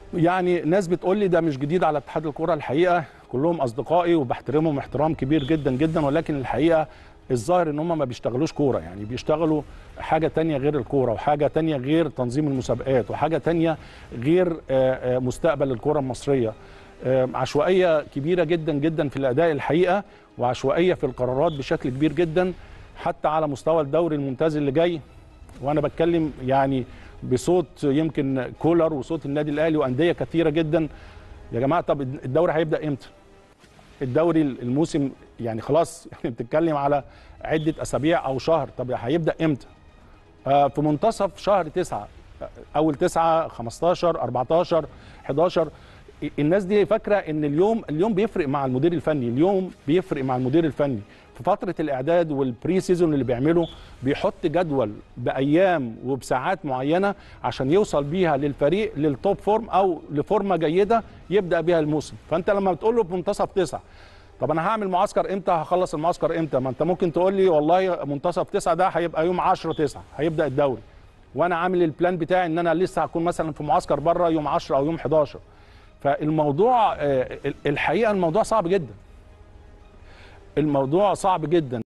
يعني ناس بتقول لي ده مش جديد على اتحاد الكوره الحقيقه كلهم اصدقائي وبحترمهم احترام كبير جدا جدا ولكن الحقيقه الظاهر ان هم ما بيشتغلوش كوره يعني بيشتغلوا حاجه تانية غير الكوره وحاجه تانية غير تنظيم المسابقات وحاجه تانية غير آه، آه، مستقبل الكوره المصريه آه، عشوائيه كبيره جدا جدا في الاداء الحقيقه وعشوائيه في القرارات بشكل كبير جدا حتى على مستوى الدوري الممتاز اللي جاي وانا بتكلم يعني بصوت يمكن كولر وصوت النادي الاهلي وانديه كثيره جدا يا جماعه طب الدوري هيبدا امتى؟ الدوري الموسم يعني خلاص يعني بتتكلم على عده اسابيع او شهر طب هيبدا امتى؟ آه في منتصف شهر تسعة اول تسعة 15 14 11 الناس دي فاكره ان اليوم اليوم بيفرق مع المدير الفني اليوم بيفرق مع المدير الفني في فتره الاعداد والبري سيزون اللي بيعمله بيحط جدول بايام وبساعات معينه عشان يوصل بيها للفريق للتوب فورم او لفورمه جيده يبدا بيها الموسم فانت لما بتقول له بمنتصف تسعة طب انا هعمل معسكر امتى هخلص المعسكر امتى ما انت ممكن تقول لي والله منتصف تسعة ده هيبقى يوم 10 9 هيبدا الدوري وانا عامل البلان بتاعي ان انا لسه هكون مثلا في معسكر بره يوم 10 او يوم 11 فالموضوع آه، الحقيقه الموضوع صعب جدا الموضوع صعب جدا